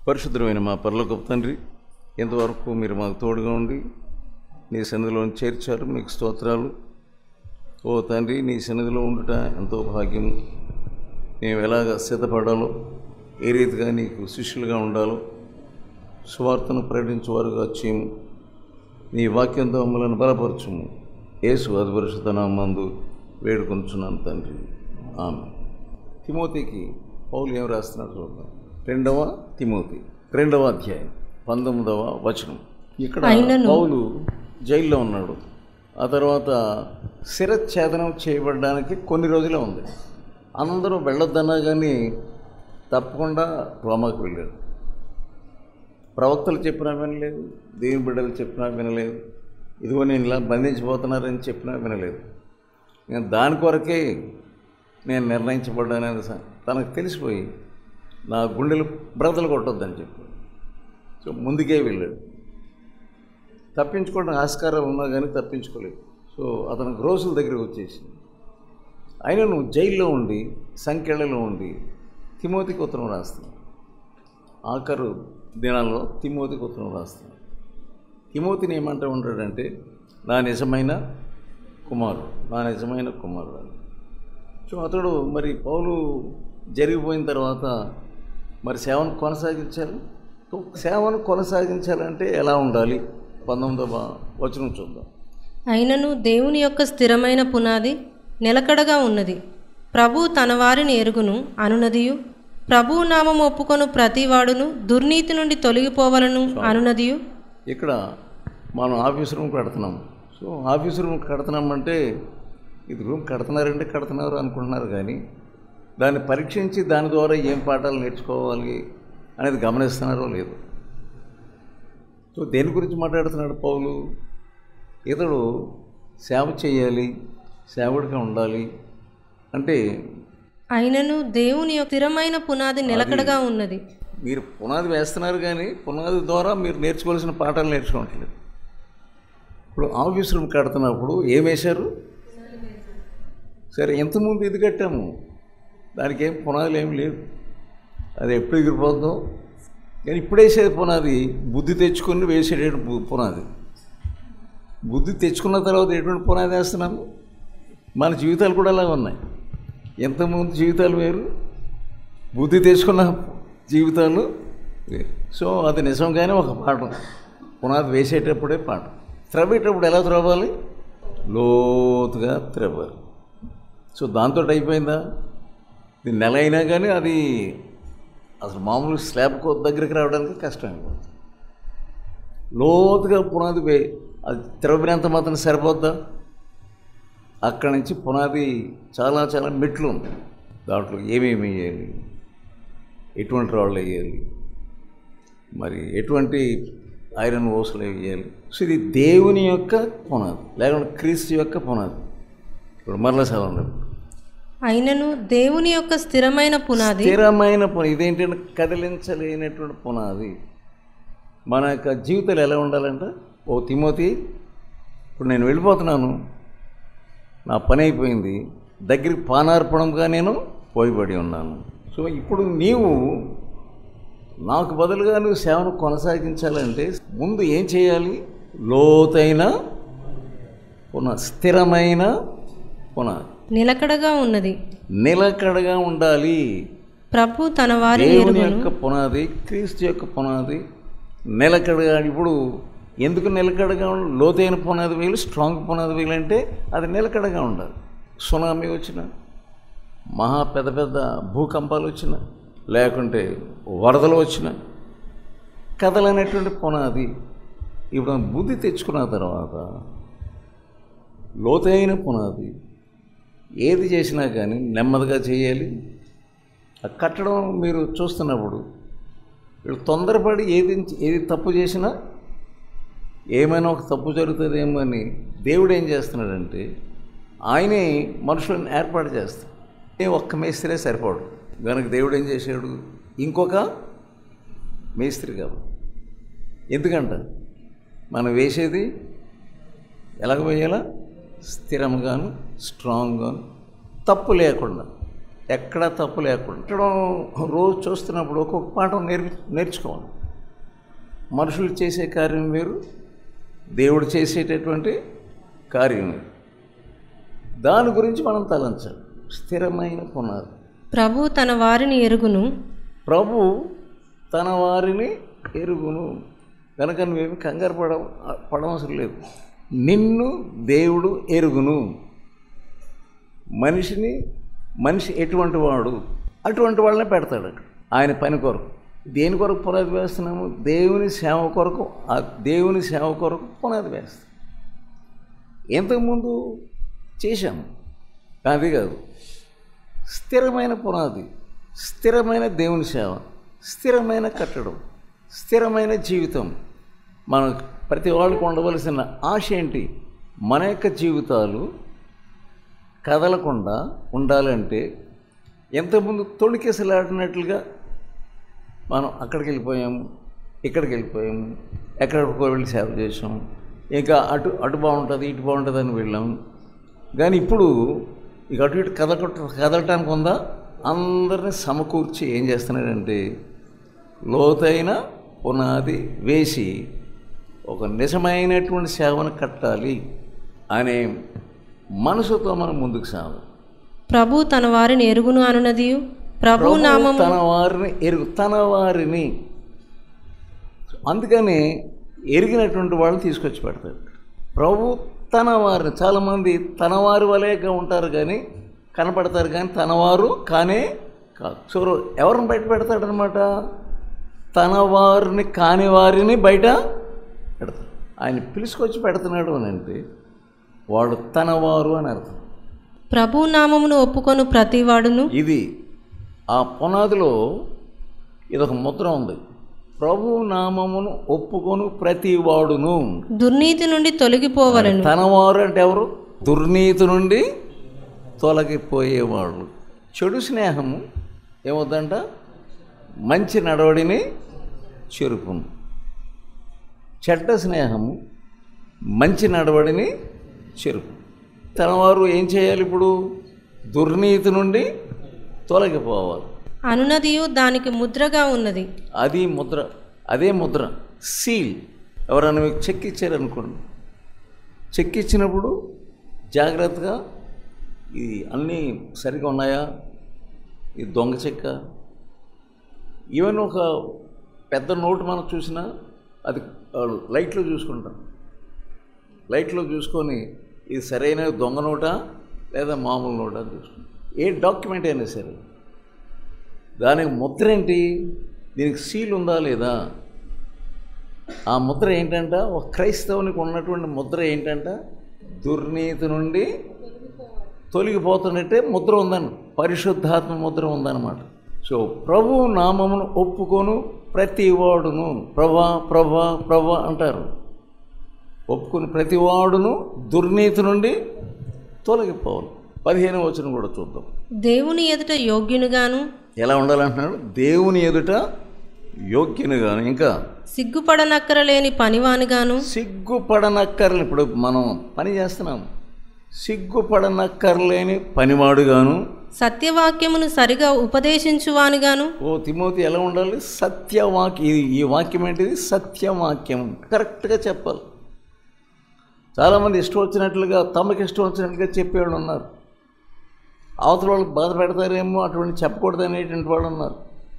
పరిశుద్ధమైన మా పరలోకపు తండ్రి ఇంతవరకు మీరు మాకు తోడుగా ఉండి నీ సన్నిధిలో చేర్చారు మీకు స్తోత్రాలు ఓ తండ్రి నీ సన్నిధిలో ఉండుట ఎంతో భాగ్యం మేము ఎలాగ సిద్ధపడాలో ఏ రీతిగా నీకు శిష్యులుగా ఉండాలో సువార్తను ప్రకటించేవారుగా చేయము నీ వాక్యంతో మమ్మల్ని బలపరచుము యేసు అధిపరిషుత నామందు వేడుకొంచున్నాను తండ్రి ఆమె తిమోతికి పౌలు ఏం రాస్తున్నాడు చూద్దాం రెండవ తిమోతి రెండవ అధ్యాయం పంతొమ్మిదవ వచనం ఇక్కడ అయినను- పౌలు జైల్లో ఉన్నాడు ఆ తర్వాత శిరఛేదనం చేయబడడానికి కొన్ని రోజులే ఉంది అందరూ వెళ్ళొద్దన్నా కానీ తప్పకుండా రోమాకు వెళ్ళాడు ప్రవక్తలు చెప్పినా వినలేదు దేవుని బిడ్డలు చెప్పినా వినలేదు ఇదిగో నేను ఇలా బంధించబోతున్నారని చెప్పినా వినలేదు నేను దాని కొరకే నేను నిర్ణయించబడ్డానని స- తనకు తెలిసిపోయి నా గుండెలు బ్రతలు కొట్టొద్దని చెప్పి సో ముందుకే వెళ్ళాడు తప్పించుకోవడానికి ఆస్కారాలు ఉన్నా కానీ తప్పించుకోలేదు సో అతనికి రోజుల దగ్గరికి వచ్చేసింది అయినా నువ్వు జైల్లో ఉండి సంఖ్యలలో ఉండి తిమోతికి ఉత్తరం రాస్తున్నావు ఆఖరు దినాల్లో తిమోతికి ఉత్తరం రాస్తున్నావు తిమోతిని ఏమంటూ ఉంటాడంటే నా నిజమైన కుమారుడు నా నిజమైన కుమారుడు అని సో అతడు మరి పౌలు జరిగిపోయిన తర్వాత మరి సేవను కొనసాగించాలి సో సేవను కొనసాగించాలంటే ఎలా ఉండాలి పంతొమ్మిదవ వచనం చూద్దాం అయినను దేవుని యొక్క స్థిరమైన పునాది నిలకడగా ఉన్నది ప్రభు తన వారిని ఎరుగును అనునదియు ప్రభు నామం ఒప్పుకొను ప్రతివాడును దుర్నీతి నుండి తొలగిపోవలను అనునదియు ఇక్కడ మనం ఆఫీస్ రూమ్ కడుతున్నాం సో ఆఫీస్ రూమ్ కడుతున్నామంటే ఇది రూమ్ కడుతున్నారంటే కడుతున్నారు అనుకుంటున్నారు కానీ దాన్ని పరీక్షించి దాని ద్వారా ఏం పాఠాలు నేర్చుకోవాలి అనేది గమనిస్తున్నారో లేదు సో దేని గురించి మాట్లాడుతున్నాడు పౌలు ఇతడు సేవ చేయాలి సేవడిగా ఉండాలి అంటే అయినను దేవుని యొక్క స్థిరమైన పునాది నిలకడగా ఉన్నది మీరు పునాది వేస్తున్నారు కానీ పునాది ద్వారా మీరు నేర్చుకోవాల్సిన పాఠాలు నేర్చుకోవట్లేదు ఇప్పుడు ఆఫీస్ రూమ్ కడుతున్నప్పుడు ఏం వేశారు సరే ఎంతమంది ఇది కట్టాము దానికి ఏం పునాదులు ఏం లేవు అది ఎప్పుడు ఎగిరిపోతుందో కానీ ఇప్పుడు వేసేది పునాది బుద్ధి తెచ్చుకొని వేసేటటువంటి పు- పునాది బుద్ధి తెచ్చుకున్న తర్వాత ఎటువంటి పునాది వేస్తున్నాము మన జీవితాలు కూడా అలాగే ఉన్నాయి ఎంతమంది జీవితాలు వేరు బుద్ధి తెచ్చుకున్న జీవితాలు వేరు సో అది నిజంగానే ఒక పాఠం పునాది వేసేటప్పుడే పాఠం త్రవ్వేటప్పుడు ఎలా త్రవ్వాలి లోతుగా త్రవ్వాలి సో దాంతో అయిపోయిందా ఇది నెల అయినా కానీ అది అసలు మామూలు స్లాబ్ కో- దగ్గరికి రావడానికి కష్టం అయిపోతుంది లోతుగా పునాది వే అది త్రవ్వినంత మాత్రం సరిపోద్దా అక్కడి నుంచి పునాది చాలా చాలా మెట్లు ఉన్నాయి దాంట్లో ఏమేమి వేయాలి ఎటువంటి రాళ్ళు వేయాలి మరి ఎటువంటి ఐరన్ ఓసులు వేయాలి సో ఇది దేవుని యొక్క పునాది లేకుంటే క్రీస్తు యొక్క పునాది ఇప్పుడు మరలా చదవండి అయినను దేవుని యొక్క స్థిరమైన పునాది స్థిరమైన పునాది ఇదేంటంటే కదిలించలేనటువంటి పునాది మన యొక్క జీవితాలు ఎలా ఉండాలంటే ఓ తిమోతి ఇప్పుడు నేను వెళ్ళిపోతున్నాను నా పని అయిపోయింది దగ్గరికి పానార్పణంగా నేను పోయిబడి ఉన్నాను సో ఇప్పుడు నీవు నాకు బదులుగా నువ్వు సేవను కొనసాగించాలంటే ముందు ఏం చేయాలి లోతైన పునాది స్థిరమైన పునాది నిలకడగా ఉన్నది నిలకడగా ఉండాలి ప్రభు తన వారిని దేవుని ఎరుగును యొక్క పునాది క్రీస్తు యొక్క పునాది నిలకడగా ఇప్పుడు ఎందుకు నిలకడగా ఉండాలి లోతైన పునాది వేలు స్ట్రాంగ్ పునాది వేలు అంటే అది నిలకడగా ఉండాలి సునామీ వచ్చిన మహా పెద్ద పెద్ద భూకంపాలు వచ్చిన లేకుంటే వరదలు వచ్చిన కదలనేటువంటి పునాది ఇప్పుడు మనం బుద్ధి తెచ్చుకున్న తర్వాత లోతైన పునాది ఏది చేసినా కానీ నెమ్మదిగా చేయాలి ఆ కట్టడం మీరు చూస్తున్నప్పుడు వీళ్ళు తొందరపడి ఏది ఏది తప్పు చేసినా ఏమైనా ఒక తప్పు జరుగుతుందేమో అని దేవుడు ఏం చేస్తున్నాడంటే ఆయనే మనుషులను ఏర్పాటు చేస్తాడు ఏ ఒక్క మేస్త్రే సరిపోడు కనుక దేవుడు ఏం చేశాడు ఇంకొక మేస్త్రి కాదు ఎందుకంట మనం వేసేది ఎలాగ వేయాలా స్థిరంగాను స్ట్రాంగ్గాను తప్పు లేకుండా ఎక్కడా తప్పు లేకుండా ఉండడం రోజు చూస్తున్నప్పుడు ఒక్కొక్క పాఠం నేర్పి నేర్చుకోవాలి మనుషులు చేసే కార్యం వేరు దేవుడు చేసేటటువంటి కార్యం వేరు దాని గురించి మనం తలంచాలి స్థిరమైన పునాది ప్రభు తన వారిని ఎరుగును ప్రభు తన వారిని ఎరుగును కనుక నువ్వేమి కంగారు పడ పడవసరం లేదు నిన్ను దేవుడు ఎరుగును మనిషిని మనిషి ఎటువంటి వాడు అటువంటి వాళ్ళనే పెడతాడు అక్కడ ఆయన పని కొరకు దేని కొరకు పునాది వేస్తున్నాము దేవుని సేవ కొరకు ఆ దేవుని సేవ కొరకు పునాది వేస్తాం ఇంతకుముందు చేశాము అది కాదు స్థిరమైన పునాది స్థిరమైన దేవుని సేవ స్థిరమైన కట్టడం స్థిరమైన జీవితం మన ప్రతి వాళ్ళకు ఉండవలసిన ఆశ ఏంటి మన యొక్క జీవితాలు కదలకుండా ఉండాలంటే ఎంతమంది తొణికేసలాడినట్లుగా మనం అక్కడికి వెళ్ళిపోయాము ఇక్కడికి వెళ్ళిపోయాము ఎక్కడికో వెళ్ళి సేవ చేసాం ఇంకా అటు అటు బాగుంటుంది ఇటు బాగుంటుంది అని వెళ్ళాం కానీ ఇప్పుడు ఇక అటు ఇటు కదల కదలటానికి ఉందా అందరిని సమకూర్చి ఏం చేస్తున్నాడంటే లోతైన పునాది వేసి ఒక నిజమైనటువంటి సేవను కట్టాలి అనే మనసుతో మనం ముందుకు సాగు ప్రభు తన వారిని ఎరుగును అనునదియు ప్రభు ప్రభు నామము తన వారిని ఎరుగు తన వారిని అందుకని ఎరిగినటువంటి వాళ్ళని తీసుకొచ్చి పెడతాడు ప్రభు తన వారిని చాలామంది తన వారి వలేగా ఉంటారు కానీ కనపడతారు కానీ తన వారు కానే కాదు సో ఎవరిని బయట పెడతాడనమాట తన వారిని కాని వారిని బయట పెడతాడు ఆయన పిలుచుకొచ్చి పెడుతున్నాడు అని అంటే వాడు తన వారు అని అర్థం ప్రభు నామమును ఒప్పుకొను ప్రతివాడును ఇది ఆ పునాదిలో ఇదొక ముద్ర ఉంది ప్రభు నామమును ఒప్పుకొను ప్రతి వాడును దుర్నీతి నుండి తొలగిపోవలను తనవారు అంటే ఎవరు దుర్నీతి నుండి తొలగిపోయేవాళ్ళు చెడు స్నేహము ఏమవుద్దంట మంచి నడవడిని చెరుపును చెడ్డ స్నేహము మంచి నడవడిని చెరుపు తనవారు ఏం చేయాలి ఇప్పుడు దుర్నీతి నుండి తొలగిపోవాలి అనునదియు దానికి ముద్రగా ఉన్నది అది ముద్ర అదే ముద్ర సీల్ ఎవరైనా మీకు చెక్ ఇచ్చారనుకోండి చెక్ ఇచ్చినప్పుడు జాగ్రత్తగా ఇది అన్నీ సరిగా ఉన్నాయా ఇది దొంగ చెక్క ఈవెన్ ఒక పెద్ద నోటు మనం చూసినా అది ఆ, లైట్లో చూసుకుంటాం లైట్లో చూసుకొని ఇది సరైన దొంగ నోటా లేదా మామూలు నోటా అని చూసుకుంటాం ఏ డాక్యుమెంట్ అయినా సరే దానికి ముద్ర ఏంటి దీనికి సీల్ ఉందా లేదా ఆ ముద్ర ఏంటంట ఒక క్రైస్తవునికి ఉన్నటువంటి ముద్ర ఏంటంట దుర్నీతి నుండి తొలగిపోతున్నట్టే ముద్ర ఉందని పరిశుద్ధాత్మ ముద్ర ఉందన్నమాట సో ప్రభు నామమును ఒప్పుకొను ప్రతి వాడును ప్రభా ప్రభా ప్రభా అంటారు ఒప్పుకుని ప్రతి వాడును దుర్నీతి నుండి తొలగిపోవాలి పదిహేను వచనం కూడా చూద్దాం దేవుని ఎదుట యోగ్యునిగాను ఎలా ఉండాలంటున్నాడు దేవుని ఎదుట యోగ్యునిగాను ఇంకా సిగ్గుపడనక్కరలేని పనివానిగాను సిగ్గుపడనక్కర్లు ఇప్పుడు మనం పని చేస్తున్నాం సిగ్గుపడనక్కర్లేని పనివాడుగాను సత్యవాక్యమును సరిగా ఉపదేశించువానిగాను ఓ తిమోతి ఎలా ఉండాలి సత్యవాక్య ఇది ఈ వాక్యం ఏంటిది సత్యవాక్యం కరెక్ట్గా చెప్పాలి చాలామంది ఇష్టం వచ్చినట్లుగా తమకి ఇష్టం వచ్చినట్లుగా చెప్పేవాళ్ళు ఉన్నారు అవతల వాళ్ళకి బాధ పెడతారేమో అటువంటి చెప్పకూడదు అనేటువంటి వాళ్ళు ఉన్నారు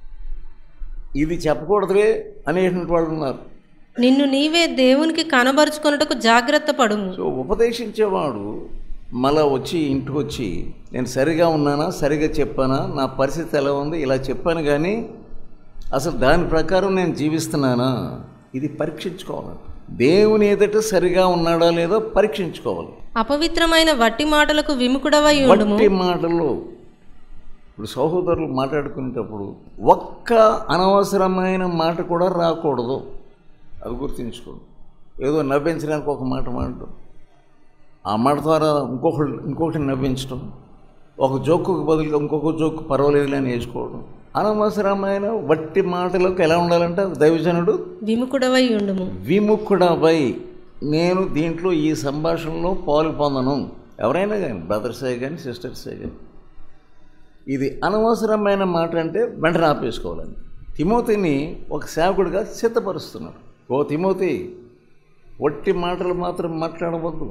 ఇది చెప్పకూడదులే అనేటువంటి వాళ్ళు ఉన్నారు నిన్ను నీవే దేవునికి కనబరుచుకొనుటకు జాగ్రత్త పడుము సో ఉపదేశించేవాడు మళ్ళా వచ్చి ఇంటికి వచ్చి నేను సరిగా ఉన్నానా సరిగా చెప్పానా నా పరిస్థితి ఎలా ఉంది ఇలా చెప్పాను కానీ అసలు దాని ప్రకారం నేను జీవిస్తున్నానా ఇది పరీక్షించుకోవాలి దేవుని ఎదుట సరిగా ఉన్నాడా లేదో పరీక్షించుకోవాలి అపవిత్రమైన వట్టి మాటలకు విముకుడవై ఉండుము వట్టి మాటలు ఇప్పుడు సహోదరులు మాట్లాడుకునేటప్పుడు ఒక్క అనవసరమైన మాట కూడా రాకూడదు అది గుర్తుంచుకోండి ఏదో నవ్వించడానికి ఒక మాట మాట్లాడటం ఆ మాట ద్వారా ఇంకొకటి ఇంకొకటి నవ్వించడం ఒక జోకుకు బదులుగా ఇంకొక జోకు పర్వాలేదులే అని వేసుకోవడం అనవసరమైన వట్టి మాటలకు ఎలా ఉండాలంటే దైవజనుడు విముకుడవై ఉండుము విముఖుడవై నేను దీంట్లో ఈ సంభాషణలో పాలు పొందను ఎవరైనా కానీ బ్రదర్సే కానీ సిస్టర్సే కానీ ఇది అనవసరమైన మాట అంటే వెంటనే ఆపేసుకోవాలని తిమోతిని ఒక సేవకుడిగా సిద్ధపరుస్తున్నాడు ఓ తిమోతి వట్టి మాటలు మాత్రం మాట్లాడవద్దు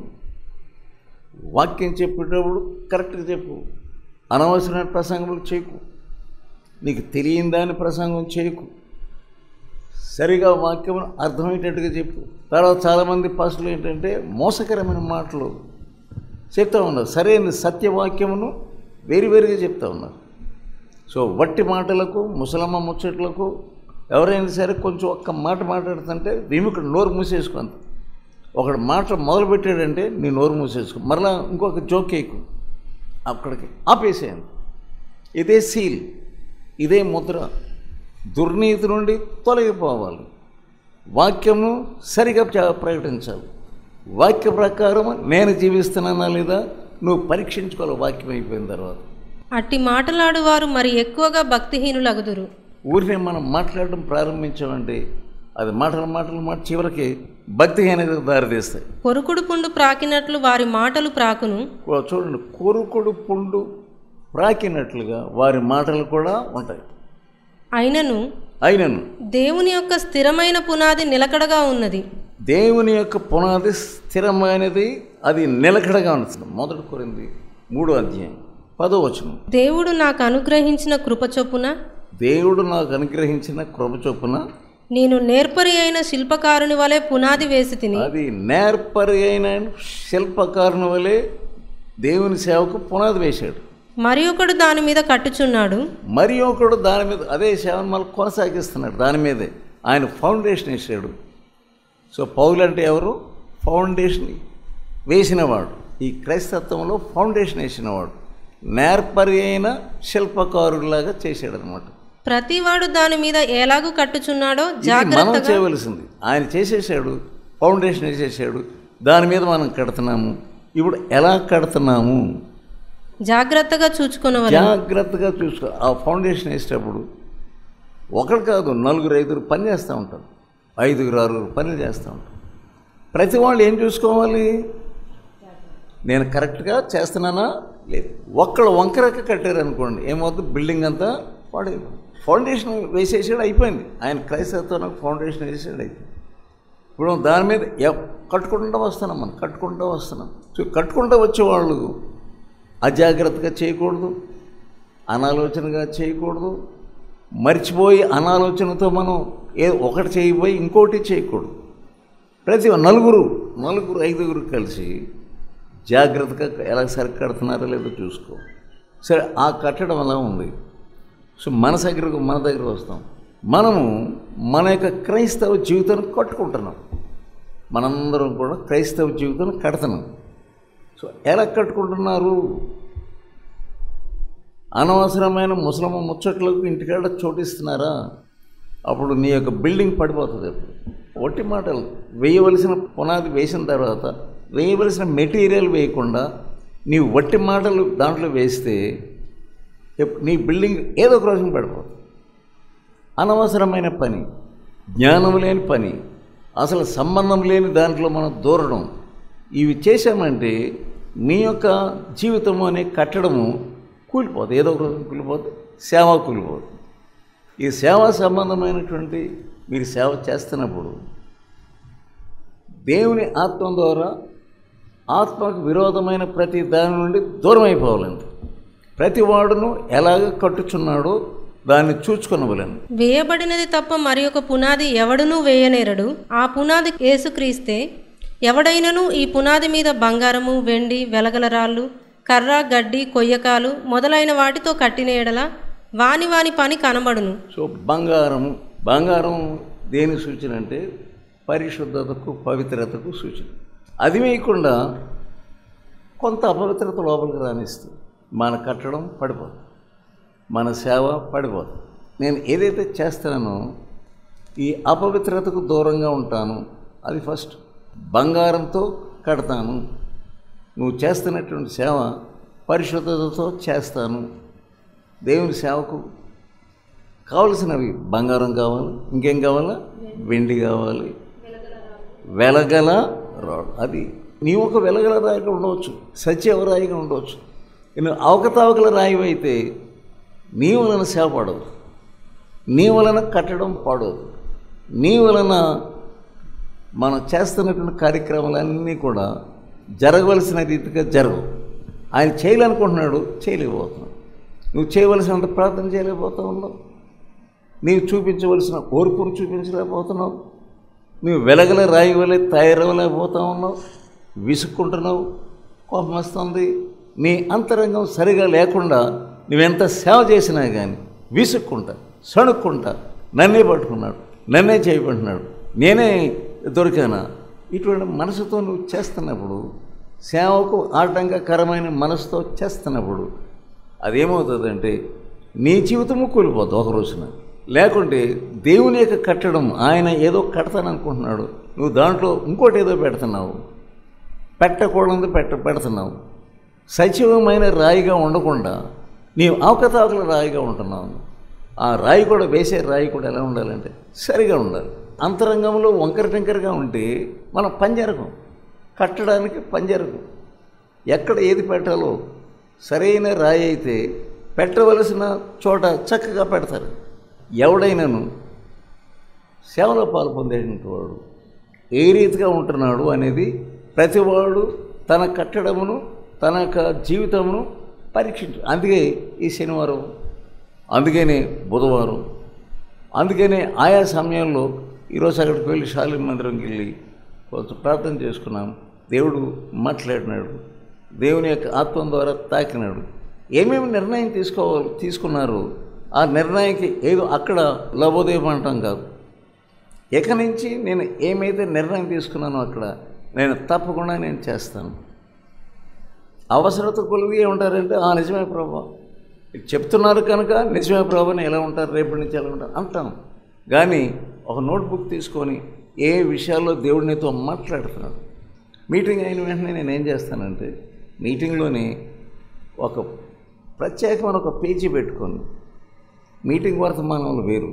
వాక్యం చెప్పేటప్పుడు కరెక్ట్గా చెప్పు అనవసరమైన ప్రసంగములు చేయకు నీకు తెలియని దాని ప్రసంగం చేయకు సరిగా వాక్యం అర్థమయ్యేటట్టుగా చెప్పు తర్వాత చాలామంది పాస్టులు ఏంటంటే మోసకరమైన మాటలు చెప్తా ఉన్నారు సరైన సత్యవాక్యమును వేరు వేరుగా చెప్తా ఉన్నారు సో వట్టి మాటలకు ముసలమ్మ ముచ్చట్లకు ఎవరైనా సరే కొంచెం ఒక్క మాట మాట్లాడుతుంటే విముఖుడు నోరు మూసేసుకుంది ఒకడు మాట మొదలు పెట్టాడంటే నీ నోరు మూసేసుకో మరలా ఇంకొక జోక్ కేకు అక్కడికి ఆపేసేయండి ఇదే సీల్ ఇదే ముద్ర దుర్నీతి నుండి తొలగిపోవాలి వాక్యము సరిగా చ- ప్రకటించాలి వాక్య ప్రకారం నేను జీవిస్తున్నానా లేదా నువ్వు పరీక్షించుకోవాలి వాక్యం అయిపోయిన తర్వాత అట్టి మాటలాడువారు మరి ఎక్కువగా భక్తిహీనులగుదురు ఊరినే మనం మాట్లాడడం ప్రారంభించామంటే అది మాటలు మాటలు మాట చివరికి భక్తిహీనతకు దారితీస్తాయి కొరుకుడు పుండు ప్రాకినట్లు వారి మాటలు ప్రాకును ఓ చూడండి కొరుకుడు పుండు ప్రాకినట్లుగా వారి మాటలు కూడా ఉంటాయి అయినను అయినను దేవుని యొక్క స్థిరమైన పునాది నిలకడగా ఉన్నది దేవుని యొక్క పునాది స్థిరమైనది అది నిలకడగా ఉంటుంది మొదటి కొరింది మూడో అధ్యాయం పదో వచనం దేవుడు నాకు అనుగ్రహించిన కృప చొప్పున దేవుడు నాకు అనుగ్రహించిన కృప చొప్పున నేను నేర్పరి అయిన శిల్పకారుని వలె పునాది వేసి తిని అది నేర్పరి అయిన శిల్పకారుని వలె దేవుని సేవకు పునాది వేశాడు మరి ఒకడు దాని మీద కట్టుచున్నాడు మరి ఒకడు దాని మీద అదే సేవను మళ్ళీ కొనసాగిస్తున్నాడు దాని మీదే ఆయన ఫౌండేషన్ వేసాడు సో పౌలు అంటే ఎవరు ఫౌండేషన్ వేసినవాడు ఈ క్రైస్తత్వంలో ఫౌండేషన్ వేసినవాడు నేర్పరి అయిన శిల్పకారులాగా చేశాడు అనమాట ప్రతివాడు దాని మీద ఎలాగూ కట్టుచున్నాడో మనం జాగ్రత్తగా చేయవలసింది ఆయన చేసేసాడు ఫౌండేషన్ వేసేసాడు దాని మీద మనం కడుతున్నాము ఇప్పుడు ఎలా కడుతున్నాము జాగ్రత్తగా చూచుకునవలెను జాగ్రత్తగా చూసుకో ఆ ఫౌండేషన్ వేసేటప్పుడు ఒకరు కాదు నలుగురు ఐదుగురు పని చేస్తూ ఉంటారు ఐదుగురు ఆరుగురు పనులు చేస్తూ ఉంటారు ప్రతి వాళ్ళు ఏం చూసుకోవాలి నేను కరెక్ట్గా చేస్తున్నానా లేదు ఒక్కళ్ళు వంకరక కట్టారు అనుకోండి ఏమవుతుంది బిల్డింగ్ అంతా పాడే ఫౌండేషన్ వేసేసాడు అయిపోయింది ఆయన క్రైస్తత్వం ఫౌండేషన్ వేసాడు అయిపోయింది ఇప్పుడు దాని మీద ఎప్- కట్టుకుంటూ వస్తున్నాం మనం కట్టుకుంటూ వస్తున్నాం సో కట్టుకుంటూ వచ్చేవాళ్ళు అజాగ్రత్తగా చేయకూడదు అనాలోచనగా చేయకూడదు మర్చిపోయి అనాలోచనతో మనం ఏ ఒకటి చేయబోయి ఇంకోటి చేయకూడదు ప్రతి నలుగురు నలుగురు ఐదుగురు కలిసి జాగ్రత్తగా ఎలా సరికడుతున్నారో లేదో చూసుకో సరే ఆ కట్టడం ఎలా ఉంది సో మన దగ్గరకు మన దగ్గరకు వస్తాం మనము మన యొక్క క్రైస్తవ జీవితాన్ని కట్టుకుంటున్నాం మనందరం కూడా క్రైస్తవ జీవితాన్ని కడుతున్నాం సో ఎలా కట్టుకుంటున్నారు అనవసరమైన ముసలమ్మ ముచ్చట్లకు ఇంటికాడ చోటిస్తున్నారా అప్పుడు నీ యొక్క బిల్డింగ్ పడిపోతుంది అప్పుడు ఒట్టి మాటలు వేయవలసిన పునాది వేసిన తర్వాత వేయవలసిన మెటీరియల్ వేయకుండా నీ వట్టి మాటలు దాంట్లో వేస్తే ఎప్- నీ బిల్డింగ్ ఏదో ఒక రోజున పడిపోతుంది అనవసరమైన పని జ్ఞానం లేని పని అసలు సంబంధం లేని దాంట్లో మనం దూరడం ఇవి చేశామంటే నీ యొక్క జీవితము అనే కట్టడము కూలిపోతుంది ఏదో ఒక రోజు కూలిపోతుంది సేవ కూలిపోతుంది ఈ సేవా సంబంధమైనటువంటి మీరు సేవ చేస్తున్నప్పుడు దేవుని ఆత్మ ద్వారా ఆత్మకు విరోధమైన ప్రతి దాని నుండి దూరం అయిపోవాలండి ప్రతి వాడును ఎలాగ కట్టుచున్నాడో దాన్ని చూచుకొనవలను వేయబడినది తప్ప మరి ఒక పునాది ఎవడునూ వేయనేరడు ఆ పునాది యేసుక్రీస్తే ఎవడైనను ఈ పునాది మీద బంగారము వెండి వెలగల రాళ్ళు కర్ర గడ్డి కొయ్యకాలు మొదలైన వాటితో కట్టిన ఎడల వాని వాని పని కనబడును సో బంగారము బంగారం దేని సూచన అంటే పరిశుద్ధతకు పవిత్రతకు సూచన అది వేయకుండా కొంత అపవిత్రత లోపలికి రానిస్తుంది మన కట్టడం పడిపోతుంది మన సేవ పడిపోతుంది నేను ఏదైతే చేస్తానో ఈ అపవిత్రతకు దూరంగా ఉంటాను అది ఫస్ట్ బంగారంతో కడతాను నువ్వు చేస్తున్నటువంటి సేవ పరిశుద్ధతతో చేస్తాను దేవుని సేవకు కావలసినవి బంగారం కావాలి ఇంకేం కావాలా వెండి కావాలి వెలగల రాడు అది నీవు ఒక వెలగల రాయిగా ఉండవచ్చు సత్యవ రాయిగా ఉండవచ్చు నువ్వు అవకతవకల రాయి అయితే నీ వలన సేవ పాడవదు నీ వలన కట్టడం పాడవదు నీ వలన మనం చేస్తున్నటువంటి కార్యక్రమాలన్నీ కూడా జరగవలసిన రీతిగా జరగవు ఆయన చేయాలనుకుంటున్నాడు చేయలేకపోతున్నాడు నువ్వు చేయవలసినంత ప్రార్థన చేయలేకపోతా ఉన్నావు నీవు చూపించవలసిన ఓర్పును చూపించలేకపోతున్నావు నువ్వు వెలగల రాయి వలె తయారవలేకపోతా ఉన్నావు విసుక్కుంటున్నావు కోపం వస్తుంది నీ అంతరంగం సరిగా లేకుండా నువ్వెంత సేవ చేసినా కానీ విసుక్కుంటా సణుక్కుంటా నన్నే పట్టుకున్నాడు నన్నే చేయబడుతున్నాడు నేనే దొరికానా ఇటువంటి మనసుతో నువ్వు చేస్తున్నప్పుడు సేవకు ఆటంకకరమైన మనసుతో చేస్తున్నప్పుడు అదేమవుతుందంటే నీ జీవితము కూలిపోతుంది ఒక రోజున లేకుంటే దేవుని యొక్క కట్టడం ఆయన ఏదో కడతాననుకుంటున్నాడు నువ్వు దాంట్లో ఇంకోటి ఏదో పెడుతున్నావు పెట్టకూడదు పెట్ట పెడుతున్నావు సజీవమైన రాయిగా ఉండకుండా నీవు అవకతవకల రాయిగా ఉంటున్నావు ఆ రాయి కూడా వేసే రాయి కూడా ఎలా ఉండాలంటే సరిగా ఉండాలి అంతరంగంలో వంకర టెంకరగా ఉంటే మనం పంజరకం కట్టడానికి పంజరకం ఎక్కడ ఏది పెట్టాలో సరైన రాయి అయితే పెట్టవలసిన చోట చక్కగా పెడతారు ఎవడైనాను సేవలో పాలు పొందేటువంటి వాడు ఏ రీతిగా ఉంటున్నాడు అనేది ప్రతివాడు తన కట్టడమును తన యొక్క జీవితమును పరీక్షించు అందుకే ఈ శనివారం అందుకనే బుధవారం అందుకనే ఆయా సమయంలో ఈరోజు అక్కడికి వెళ్ళి శాలి మందిరంకి వెళ్ళి కొంచెం ప్రార్థన చేసుకున్నాం దేవుడు మాట్లాడినాడు దేవుని యొక్క ఆత్మ ద్వారా తాకినాడు ఏమేమి నిర్ణయం తీసుకోవాలి తీసుకున్నారు ఆ నిర్ణయానికి ఏదో అక్కడ లబోదేవం అంటాం కాదు ఇక నుంచి నేను ఏమైతే నిర్ణయం తీసుకున్నానో అక్కడ నేను తప్పకుండా నేను చేస్తాను అవసరత కొలివి ఏమంటారంటే ఆ నిజమే ప్రభా చెప్తున్నారు కనుక నిజమే ప్రభాని ఎలా ఉంటారు రేపటి నుంచి ఎలా ఉంటారు అంటాం కానీ ఒక నోట్బుక్ తీసుకొని ఏ విషయాల్లో దేవుడు నీతో మాట్లాడుతున్నాడు మీటింగ్ అయిన వెంటనే నేను ఏం చేస్తానంటే మీటింగ్లోని ఒక ప్రత్యేకమైన ఒక పేజీ పెట్టుకొని మీటింగ్ వర్తమానంలో వేరు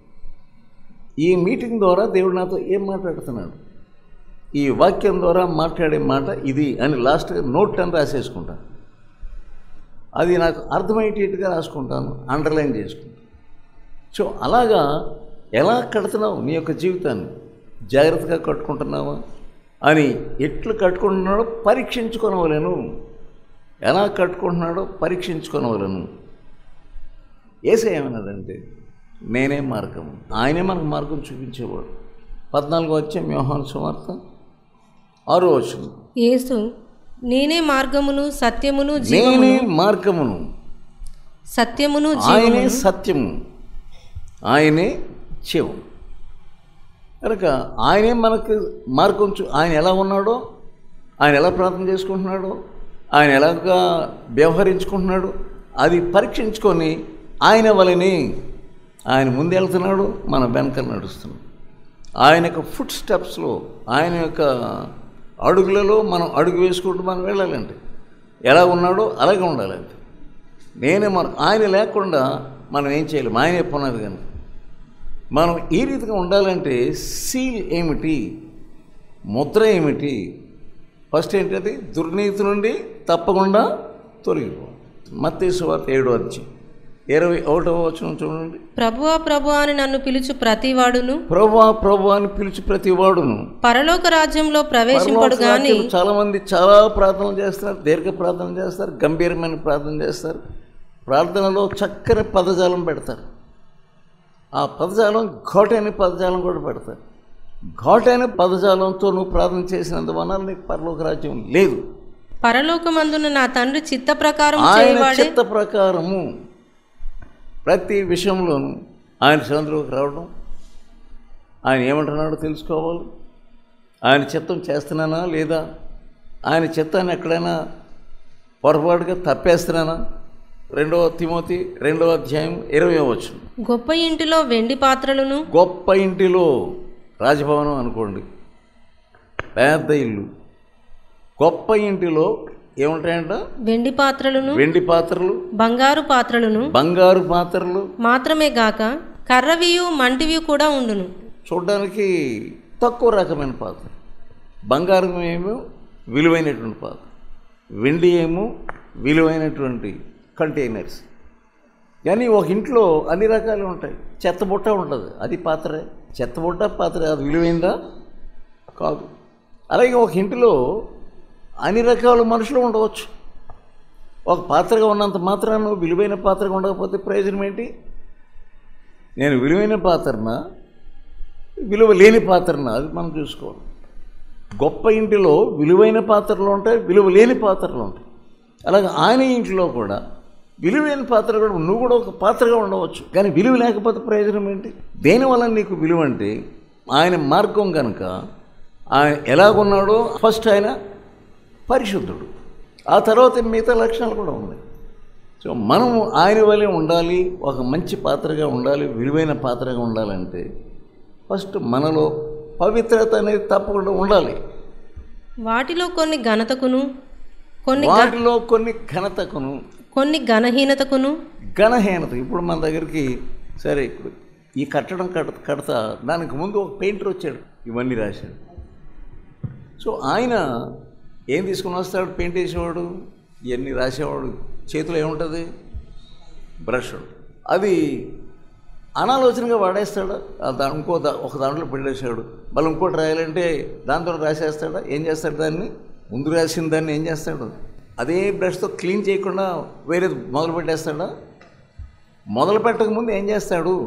ఈ మీటింగ్ ద్వారా దేవుడు నాతో ఏం మాట్లాడుతున్నాడు ఈ వాక్యం ద్వారా మాట్లాడే మాట ఇది అని లాస్ట్గా నోట్ అని రాసేసుకుంటాను అది నాకు అర్థమయ్యేటట్టుగా రాసుకుంటాను అండర్లైన్ చేసుకుంటాను సో అలాగా ఎలా కడుతున్నావు నీ యొక్క జీవితాన్ని జాగ్రత్తగా కట్టుకుంటున్నావా అని ఎట్లు కట్టుకుంటున్నాడో పరీక్షించుకొనవలేను ఎలా కట్టుకుంటున్నాడో పరీక్షించుకొనవలను ఏసే ఏమన్నదంటే నేనే మార్గం ఆయనే మనకు మార్గం చూపించేవాడు పద్నాలుగు వచ్చే వ్యూహాను సువార్త ఆరో వచ్చింది యేసు నేనే మార్గమును సత్యమును జీవమును నేనే మార్గమును సత్యమును ఆయనే జీవమును సత్యము ఆయనే శివం కనుక ఆయనే మనకు మార్గం చూ ఆయన ఎలా ఉన్నాడో ఆయన ఎలా ప్రార్థన చేసుకుంటున్నాడో ఆయన ఎలాగా వ్యవహరించుకుంటున్నాడు అది పరీక్షించుకొని ఆయన వలనే ఆయన ముందెళ్తున్నాడు మన వెనకాల నడుస్తున్నాడు ఆయన యొక్క ఫుట్ స్టెప్స్లో ఆయన యొక్క అడుగులలో మనం అడుగు వేసుకుంటూ మనం వెళ్ళాలంటే ఎలా ఉన్నాడో అలాగే ఉండాలంటే నేనే మన ఆయన లేకుండా మనం ఏం చేయలేము ఆయనే పునాది కానీ మనం ఈ రీతిగా ఉండాలంటే సీల్ ఏమిటి ముద్ర ఏమిటి ఫస్ట్ ఏంటది దుర్నీతి నుండి తప్పకుండా తొలగిపో మత్తేసు వార్త ఏడో అధ్యాయం ఇరవై ఒకటవ వచనం చూడండి ప్రభువా ప్రభువా అని నన్ను పిలుచు ప్రతివాడును ప్రభా ప్రభు అని పిలిచి ప్రతి వాడును పరలోక రాజ్యంలో ప్రవేశింపడు గాని పరలోక చాలా మంది చాలా ప్రార్థనలు చేస్తారు దీర్ఘ ప్రార్థన చేస్తారు గంభీరమైన ప్రార్థన చేస్తారు ప్రార్థనలో చక్కని పదజాలం పెడతారు ఆ పదజాలం ఘాటైన పదజాలం కూడా పెడతారు ఘాటైన పదజాలంతో నువ్వు ప్రార్థన చేసినందువల్ల నీకు పరలోక రాజ్యం లేదు పరలోకమందున నా తండ్రి చిత్త ప్రకారం ఆయన చేయవాడే చిత్త ప్రకారము ప్రతి విషయంలోనూ ఆయన చంద్రులకు రావడం ఆయన ఏమంటున్నాడో తెలుసుకోవాలి ఆయన చిత్తం చేస్తున్నానా లేదా ఆయన చిత్తాన్ని ఎక్కడైనా పొరపాటుగా తప్పేస్తున్నానా రెండవ తిమోతి రెండవ అధ్యాయం ఇరవై వచ్చు గొప్ప ఇంటిలో వెండి పాత్రలను గొప్ప ఇంటిలో రాజభవనం అనుకోండి పెద్ద ఇల్లు గొప్ప ఇంటిలో ఏముంటాయంట వెండి పాత్రలను వెండి పాత్రలు బంగారు పాత్రలను బంగారు పాత్రలు మాత్రమే గాక కర్రవియు మంటివి కూడా ఉండును చూడడానికి తక్కువ రకమైన పాత్ర బంగారం ఏమో విలువైనటువంటి పాత్ర వెండి ఏమో విలువైనటువంటి కంటైనర్స్ కానీ ఒక ఇంట్లో అన్ని రకాలు ఉంటాయి చెత్త బుట్ట ఉంటుంది అది పాత్రే చెత్త బుట్ట పాత్ర అది విలువైందా కాదు అలాగే ఒక ఇంటిలో అన్ని రకాల మనుషులు ఉండవచ్చు ఒక పాత్రగా ఉన్నంత మాత్రాన విలువైన పాత్రగా ఉండకపోతే ప్రయోజనం ఏంటి నేను విలువైన పాత్రన విలువ లేని పాత్రన అది మనం చూసుకోవాలి గొప్ప ఇంటిలో విలువైన పాత్రలు ఉంటాయి విలువ లేని పాత్రలు ఉంటాయి అలాగే ఆయన ఇంట్లో కూడా విలువైన పాత్ర కూడా నువ్వు కూడా ఒక పాత్రగా ఉండవచ్చు కానీ విలువ లేకపోతే ప్రయోజనం ఏంటి దేనివల్ల నీకు విలువ అంటే ఆయన మార్గం కనుక ఆయన ఎలాగున్నాడో ఫస్ట్ ఆయన పరిశుద్ధుడు ఆ తర్వాత మిగతా లక్షణాలు కూడా ఉన్నాయి సో మనము ఆయన వల్లే ఉండాలి ఒక మంచి పాత్రగా ఉండాలి విలువైన పాత్రగా ఉండాలంటే ఫస్ట్ మనలో పవిత్రత అనేది తప్పకుండా ఉండాలి వాటిలో కొన్ని ఘనతకును కొన్ని గ- వాటిలో కొన్ని ఘనతకును కొన్ని ఘనహీనతకును ఘనహీనత ఇప్పుడు మన దగ్గరికి సరే ఇప్పుడు ఈ కట్టడం కడ కడతా దానికి ముందు ఒక పెయింటర్ వచ్చాడు ఇవన్నీ రాశాడు సో ఆయన ఏం తీసుకుని వస్తాడు పెయింట్ వేసేవాడు ఇవన్నీ రాసేవాడు చేతిలో ఏముంటుంది బ్రష్ అది అనాలోచనగా వాడేస్తాడా ఆ దా ఇంకో దా ఒక దాంట్లో పెట్టేసాడు మళ్ళీ ఇంకోటి రాయాలంటే దాంతో రాసేస్తాడా ఏం చేస్తాడు దాన్ని ముందు రాసిన దాన్ని ఏం చేస్తాడు అదే బ్రష్తో క్లీన్ చేయకుండా వేరేది మొదలు పెట్టేస్తాడా మొదలు పెట్టక ముందు ఏం చేస్తాడు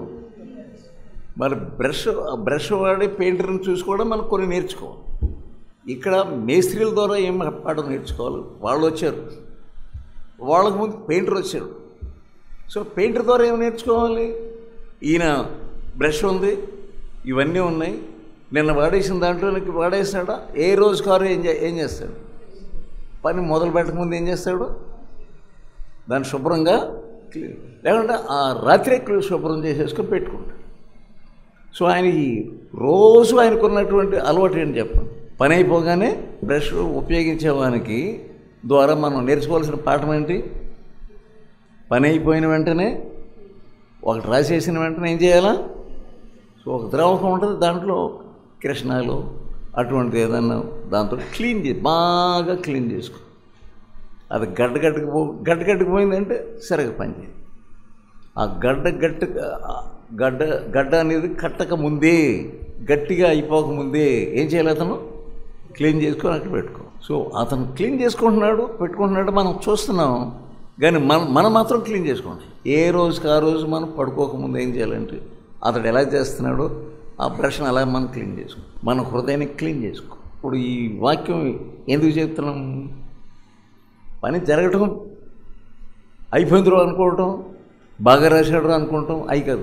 మరి బ్రష్ ఆ బ్రష్ వాడి పెయింటర్ని చూసుకోవడం మనం కొన్ని నేర్చుకోవాలి ఇక్కడ మేస్త్రీల ద్వారా ఏం పాఠం నేర్చుకోవాలి వాళ్ళు వచ్చారు వాళ్ళకు ముందు పెయింటర్ వచ్చాడు సో పెయింటర్ ద్వారా ఏం నేర్చుకోవాలి ఈయన బ్రష్ ఉంది ఇవన్నీ ఉన్నాయి నిన్న వాడేసిన దాంట్లో నీకు వాడేస్తాడా ఏ రోజు కారు ఏం చే ఏం చేస్తాడు పని మొదలు పెట్టకముందు ఏం చేస్తాడు దాన్ని శుభ్రంగా క్లీన్ లేకుంటే ఆ రాత్రే క్లీ- శుభ్రం చేసేసుకొని పెట్టుకుంటాడు సో ఆయనకి రోజు ఆయనకున్నటువంటి అలవాటు ఏంటి చెప్పండి పని అయిపోగానే బ్రష్ ఉపయోగించేవానికి ద్వారా మనం నేర్చుకోవాల్సిన పాఠం ఏంటి పని అయిపోయిన వెంటనే ఒకటి రాసేసిన వెంటనే ఏం చేయాలా సో ఒక ద్రావకం ఉంటుంది దాంట్లో కృష్ణాలు అటువంటిది ఏదన్నా దాంతో క్లీన్ చేసి బాగా క్లీన్ చేసుకో అది గడ్డ గడ్డకు పో గడ్డ గడ్డకు పోయిందంటే సరిగా పనిచేయదు ఆ గడ్డ గట్ట ఆ గడ్డ గడ్డ అనేది కట్టక ముందే గట్టిగా అయిపోక ముందే ఏం చేయాలి అతను క్లీన్ చేసుకొని అక్కడ పెట్టుకో సో అతను క్లీన్ చేసుకుంటున్నాడు పెట్టుకుంటున్నాడు మనం చూస్తున్నాం కానీ మనం మనం మాత్రం క్లీన్ చేసుకోండి ఏ రోజుకి ఆ రోజు మనం పడుకోకముందు ఏం చేయాలంటే అతడు ఎలా చేస్తున్నాడో ఆ బ్రష్ని అలా మనం క్లీన్ చేసుకో మన హృదయాన్ని క్లీన్ చేసుకో ఇప్పుడు ఈ వాక్యం ఎందుకు చెప్తున్నాం పని జరగటం అయిపోయిందో అనుకోవటం బాగా రాశాడు అనుకుంటాం అయి కాదు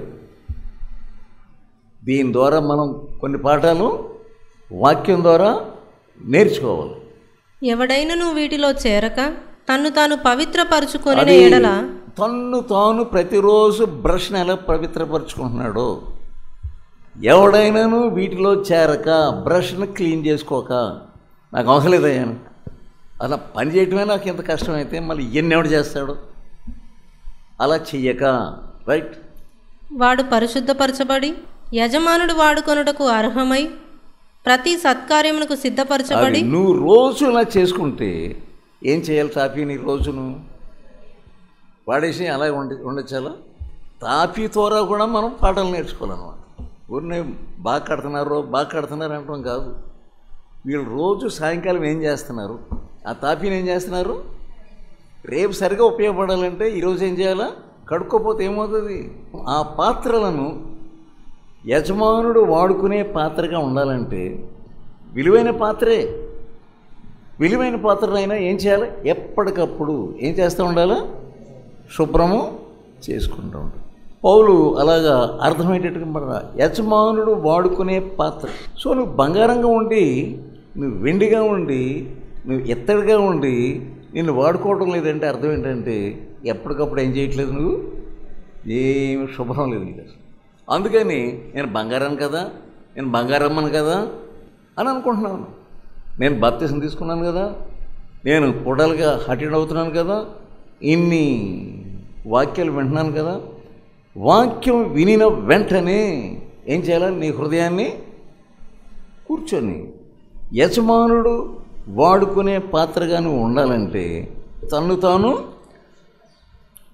దీని ద్వారా మనం కొన్ని పాఠాలు వాక్యం ద్వారా నేర్చుకోవాలి ఎవడైనను వీటిలో చేరక తన్ను తాను పవిత్రపరుచుకొని అది ఎడల తన్ను తాను ప్రతిరోజు బ్రష్ని ఎలా పవిత్రపరుచుకుంటున్నాడో ఎవడైనాను వీటిలో చేరక బ్రష్ని క్లీన్ చేసుకోక నాకు అవసరం లేదయ్యా అలా పని చేయటమే నాకు ఎంత కష్టమైతే మళ్ళీ ఎన్ని ఎవడు చేస్తాడు అలా చెయ్యక రైట్ వాడు పరిశుద్ధపరచబడి యజమానుడు వాడుకొనుటకు అర్హమై ప్రతి సత్కార్యమునకు సిద్ధపరచబడి అది నువ్వు రోజు ఇలా చేసుకుంటే ఏం చేయాలి తాపీ నీ రోజును వాడేసి అలాగే ఉండి ఉండొచ్చాలా తాపీ ద్వారా కూడా మనం పాఠాలు నేర్చుకోవాలన్నమాట ఊరిని బాగా కడుతున్నారు బాగా కడుతున్నారు అంటాం కాదు వీళ్ళు రోజు సాయంకాలం ఏం చేస్తున్నారు ఆ తాపీని ఏం చేస్తున్నారు రేపు సరిగా ఉపయోగపడాలంటే ఈరోజు ఏం చేయాలా కడుక్కోపోతే ఏమవుతుంది ఆ పాత్రలను యజమానుడు వాడుకునే పాత్రగా ఉండాలంటే విలువైన పాత్రే విలువైన పాత్రనైనా ఏం చేయాలి ఎప్పటికప్పుడు ఏం చేస్తూ ఉండాలా శుభ్రము చేసుకుంటూ ఉండాలి పౌలు అలాగా అర్థమయ్యేటట్టుగా మన యజమానుడు వాడుకునే పాత్ర సో నువ్వు బంగారంగా ఉండి నువ్వు వెండిగా ఉండి నువ్వు ఎత్తడిగా ఉండి నిన్ను వాడుకోవడం లేదంటే అర్థం ఏంటంటే ఎప్పటికప్పుడు ఏం చేయట్లేదు నువ్వు ఏమి శుభ్రం లేదు నీకు అసలు. అందుకని నేను బంగారాన్ని కదా నేను బంగారమ్మను కదా అని అనుకుంటున్నాను నేను బాప్తీసం తీసుకున్నాను కదా నేను కూడలుగా అటెండ్ అవుతున్నాను కదా ఇన్ని వాక్యాలు వింటున్నాను కదా వాక్యం వినిన వెంటనే ఏం చేయాలి నీ హృదయాన్ని కూర్చొని యజమానుడు వాడుకునే పాత్రగా నువ్వు ఉండాలంటే తన్ను తాను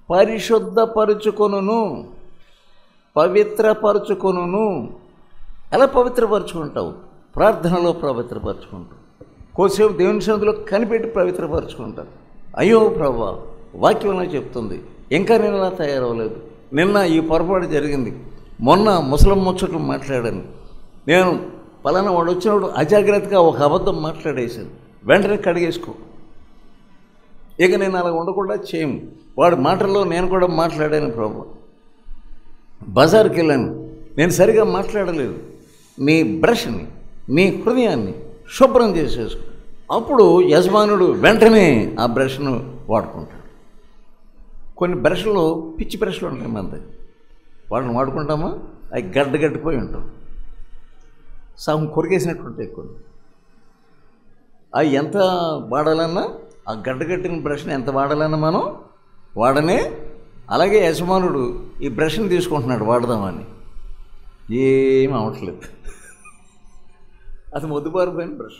పరిశుద్ధపరుచుకొనును పవిత్రపరుచుకొనును ఎలా పవిత్రపరుచుకుంటావు ప్రార్థనలో పవిత్రపరుచుకుంటావు కోసేపు దేవుని సన్నిధిలో కనిపెట్టి పవిత్రపరుచుకుంటారు అయ్యో ప్రభా వాక్యంలో చెప్తుంది ఇంకా నేను ఇలా తయారవ్వలేదు నిన్న ఈ పొరపాటు జరిగింది మొన్న ముసలం ముచ్చట్లు మాట్లాడాను నేను పలానా వాడు వచ్చినప్పుడు అజాగ్రత్తగా ఒక అబద్ధం మాట్లాడేశాను వెంటనే కడిగేసుకో ఇక నేను అలా ఉండకుండా చేయను వాడి మాటల్లో నేను కూడా మాట్లాడాను ప్రభు బజార్కి వెళ్ళాను నేను సరిగా మాట్లాడలేదు నీ బ్రష్ని నీ హృదయాన్ని శుభ్రం చేసేసుకో అప్పుడు యజమానుడు వెంటనే ఆ బ్రష్ను వాడుకుంటాడు కొన్ని బ్రష్లు పిచ్చి బ్రష్లు ఉంటాయి మన దగ్గర వాటిని వాడుకుంటామా అవి గడ్డ గడ్డిపోయి ఉంటాం సగం కొరికేసినట్టు ఉంటాయి కొన్ని అవి ఎంత వాడాలన్నా ఆ గడ్డగట్టిన బ్రష్ని ఎంత వాడాలన్నా మనం వాడనే అలాగే యజమానుడు ఈ బ్రష్ని తీసుకుంటున్నాడు వాడదామని ఏం అవట్లేదు అది మొద్దుబారిపోయిన బ్రష్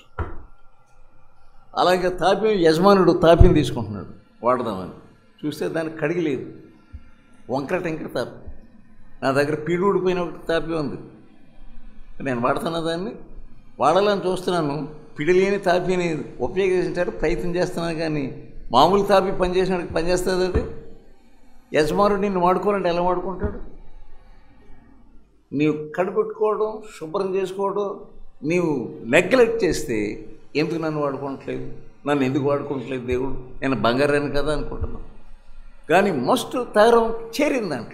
అలాగే తాపి యజమానుడు తాపిని తీసుకుంటున్నాడు వాడదామని చూస్తే దానికి కడిగి లేదు వంకర టెంకర తాపి నా దగ్గర పీడు ఊడిపోయిన ఒకటి తాపి ఉంది నేను వాడుతున్నా దాన్ని వాడాలని చూస్తున్నాను పిడిలేని తాపిని ఉపయోగించడానికి ప్రయత్నం చేస్తున్నాను కానీ మామూలు తాపి పనిచేసినట్టు పనిచేస్తుంది అది యజమానుడు నిన్ను వాడుకోవాలంటే ఎలా వాడుకుంటాడు నీవు కడుపెట్టుకోవడం శుభ్రం చేసుకోవడం నీవు నెగ్లెక్ట్ చేస్తే ఎందుకు నన్ను వాడుకోవట్లేదు నన్ను ఎందుకు వాడుకోవట్లేదు దేవుడు నేను బంగారాన్ని కదా అనుకుంటున్నాను కానీ మస్ట్ తగరం చేరిందంట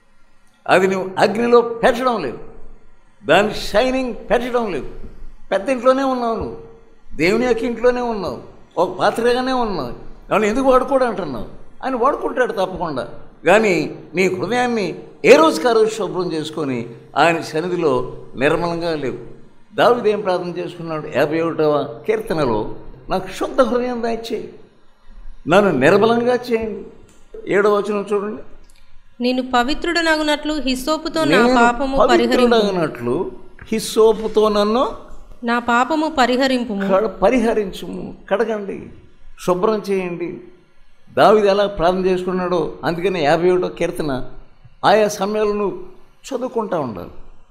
అది నువ్వు అగ్నిలో పెట్టడం లేదు దాని షైనింగ్ పెట్టడం లేదు పెద్ద ఇంట్లోనే ఉన్నావు నువ్వు దేవుని యొక్క ఇంట్లోనే ఉన్నావు ఒక పాత్రగానే ఉన్నావు నన్ను ఎందుకు వాడుకోడు అంటున్నావు ఆయన వాడుకుంటాడు తప్పకుండా కానీ నీ హృదయాన్ని ఏ రోజుకి ఆ రోజు శుభ్రం చేసుకొని ఆయన సన్నిధిలో నిర్మలంగా లేవు దావిదేం ప్రార్థన చేసుకున్నాడు యాభై ఒకటవ కీర్తనలో నాకు శుద్ధ హృదయం దయచేయి నన్ను నిర్మలంగా చేయండి ఏడవ వచనం చూడండి నేను పవిత్రుడనగునట్లు హిస్సోపుతో నా నేను పాపము పరిహరింపు పవిత్రుడగినట్లు హిస్సోపుతో నన్ను నా పాపము పరిహరింపు కడ పరిహరించుము కడగండి శుభ్రం చేయండి దావిది ఎలా ప్రార్థన చేసుకున్నాడో అందుకని యాభై ఒకటో కీర్తన ఆయా సమయాలు నువ్వు చదువుకుంటా ఉండాలి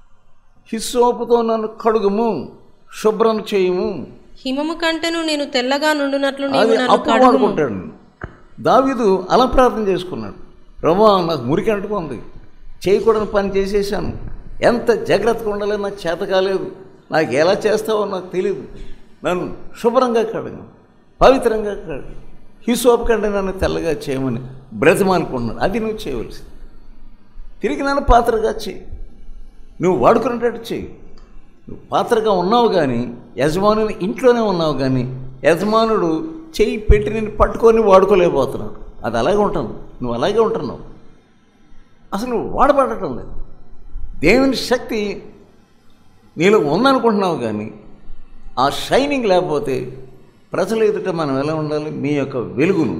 హిస్సోపుతో నన్ను కడుగుము శుభ్రం చేయము హిమము కంటేను నేను తెల్లగా నుండునట్లు నీవు అది నన్ను అప్పుడు కడుగుము వాడుకుంటాడు దావీదు అలా ప్రార్థన చేసుకున్నాడు ప్రభా నాకు మురికి అంటుకుంది చేయకూడని పని చేసేసాను ఎంత జాగ్రత్తగా ఉండాలో నాకు చేత కాలేదు నాకు ఎలా చేస్తావో నాకు తెలియదు నన్ను శుభ్రంగా కడగను పవిత్రంగా కడగ హిసోపు కంటే నన్ను తెల్లగా చేయమని బ్రతిమానుకుంటున్నాను అది నువ్వు చేయవలసింది తిరిగి నన్ను పాత్రగా చేయి నువ్వు వాడుకునేటట్టు చేయి నువ్వు పాత్రగా ఉన్నావు కానీ యజమానుని ఇంట్లోనే ఉన్నావు కానీ యజమానుడు చెయ్యి పెట్టి నేను పట్టుకొని వాడుకోలేకపోతున్నాడు అది అలాగే ఉంటుంది నువ్వు అలాగే ఉంటున్నావు అసలు నువ్వు వాడబడటం లేదు దేవుని శక్తి నీలో ఉందనుకుంటున్నావు కానీ ఆ షైనింగ్ లేకపోతే ప్రజల ఎదుట మనం ఎలా ఉండాలి మీ యొక్క వెలుగును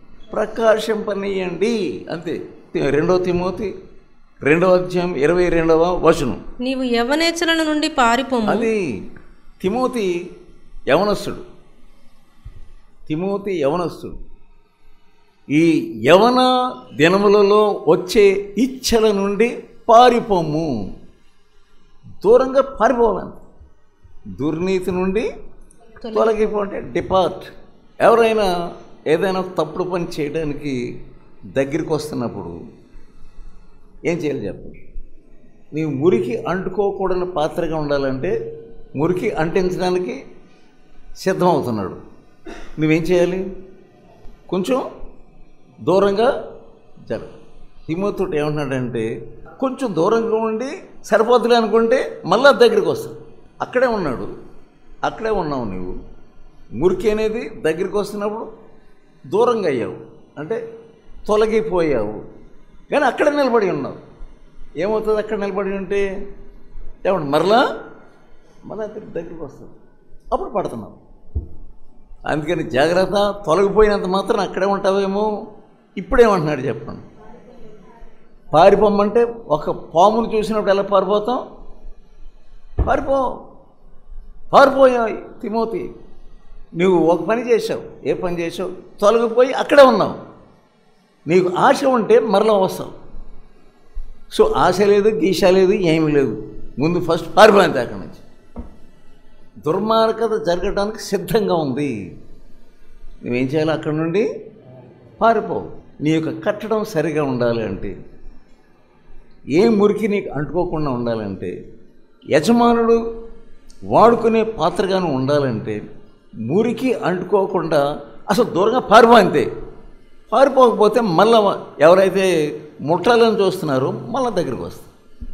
ప్రకాశింపనీయండి అంతే రెండవ తిమోతి రెండవ అధ్యాయం ఇరవై రెండవ వచనం నీవు యవనేచ్చలను నుండి పారిపోము అది తిమోతి యవనస్తుడు తిమోతి యవనస్తుడు ఈ యవన దినములలో వచ్చే ఇచ్చల నుండి పారిపోము దూరంగా పారిపోవాలంట దుర్నీతి నుండి తొలగిపోతే డిపార్ట్ ఎవరైనా ఏదైనా ఒక తప్పుడు పని చేయడానికి దగ్గరికి వస్తున్నప్పుడు ఏం చేయాలి చెప్పండి నీవు మురికి అంటుకోకూడని పాత్రగా ఉండాలంటే మురికి అంటించడానికి సిద్ధమవుతున్నాడు నువ్వేం చేయాలి కొంచెం దూరంగా జర హిమోతుడు ఏమంటున్నాడంటే కొంచెం దూరంగా ఉండి సరిపోతులే అనుకుంటే మళ్ళా దగ్గరికి వస్తాడు అక్కడే ఉన్నాడు అక్కడే ఉన్నావు నీవు మురికి అనేది దగ్గరికి వస్తున్నప్పుడు దూరంగా అయ్యావు అంటే తొలగిపోయావు కానీ అక్కడ నిలబడి ఉన్నావు ఏమవుతుంది అక్కడ నిలబడి ఉంటే ఏమంటే మరలా మళ్ళా తిరిగి దగ్గరికి వస్తుంది అప్పుడు పడుతున్నావు అందుకని జాగ్రత్త తొలగిపోయినంత మాత్రం అక్కడే ఉంటావేమో ఇప్పుడేమంటున్నాడు చెప్పండి పారిపోమంటే ఒక పామును చూసినప్పుడు ఎలా పారిపోతాం పారిపో పారిపోయావు తిమోతి నువ్వు ఒక పని చేసావు ఏ పని చేసావు తొలగిపోయి అక్కడే ఉన్నావు నీకు ఆశ ఉంటే మరలా వస్తావు సో ఆశ లేదు గీష లేదు ఏమీ లేదు ముందు ఫస్ట్ పారిపోయింది అక్కడి నుంచి దుర్మార్గత జరగడానికి సిద్ధంగా ఉంది నువ్వేం చేయాలి అక్కడి నుండి పారిపో నీ యొక్క కట్టడం సరిగా ఉండాలి అంటే ఏ మురికి నీకు అంటుకోకుండా ఉండాలంటే యజమానుడు వాడుకునే పాత్రగాను ఉండాలంటే మురికి అంటుకోకుండా అసలు దూరంగా పారిపో అంతే పారిపోకపోతే మళ్ళా ఎవరైతే ముట్టాలని చూస్తున్నారో మళ్ళా దగ్గరికి వస్తారు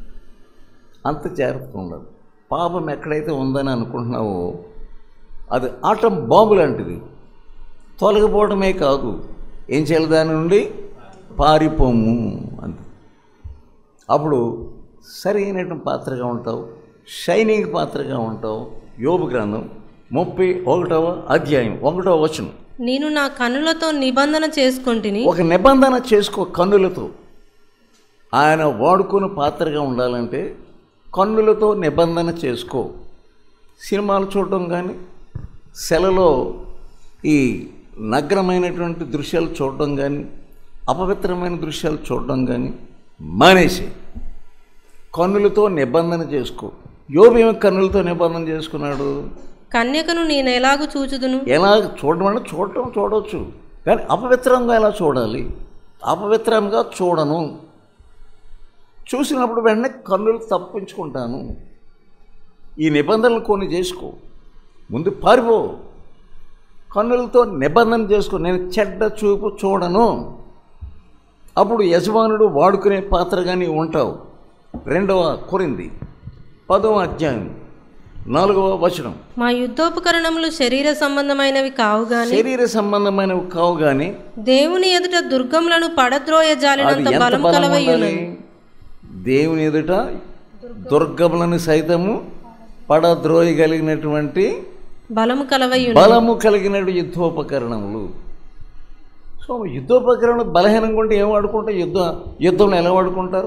అంత జాగ్రత్తగా ఉండాలి పాపం ఎక్కడైతే ఉందని అనుకుంటున్నావో అది ఆటం బాంబు లాంటిది తొలగిపోవడమే కాదు ఏం చేయాలి దాని నుండి పారిపోము అంతే అప్పుడు సరైనటువంటి పాత్రగా ఉంటావు షైనింగ్ పాత్రగా ఉంటావు యోబు గ్రంథం ముప్పై ఒకటవ అధ్యాయం ఒకటవ వచనం నేను నా కన్నులతో నిబంధన చేసుకుంటుని ఒక నిబంధన చేసుకో కన్నులతో ఆయన వాడుకున్న పాత్రగా ఉండాలంటే కన్నులతో నిబంధన చేసుకో సినిమాలు చూడడం కానీ సెలలో ఈ నగ్నమైనటువంటి దృశ్యాలు చూడడం కానీ అపవిత్రమైన దృశ్యాలు చూడడం కానీ మానేసి కన్నులతో నిబంధన చేసుకో యోబు ఏమి కన్నులతో నిబంధన చేసుకున్నాడు కన్యకను నేను ఎలాగూ చూచుదును ఎలా చూడడం అంటే చూడటం చూడవచ్చు కానీ అపవిత్రంగా ఎలా చూడాలి అపవిత్రంగా చూడను చూసినప్పుడు వెంటనే కన్నులు తప్పించుకుంటాను ఈ నిబంధనలు కొన్ని చేసుకో ముందు పారిపో కన్నులతో నిబంధన చేసుకో నేను చెడ్డ చూపు చూడను అప్పుడు యజమానుడు వాడుకునే పాత్రగా నీవు ఉంటావు రెండవ కొరింది పదవ అధ్యాయం నాలుగవ వచనం మా యుద్ధోపకరణములు శరీర సంబంధమైనవి కావు గాని శరీర సంబంధమైనవి కావు కానీ దేవుని ఎదుట దుర్గములను పడద్రోయ అది జాలినంత ఎంత బలం బలం కలవై ఉండాలి దేవుని ఎదుట దుర్గములను సైతము పడద్రోయగలిగినటువంటి బలము కలవై బలము కలిగిన యుద్ధోపకరణములు సో యుద్ధోపకరణం బలహీనంగా ఉంటే ఏం వాడుకుంటారు యుద్ధ యుద్ధంలో ఎలా వాడుకుంటారు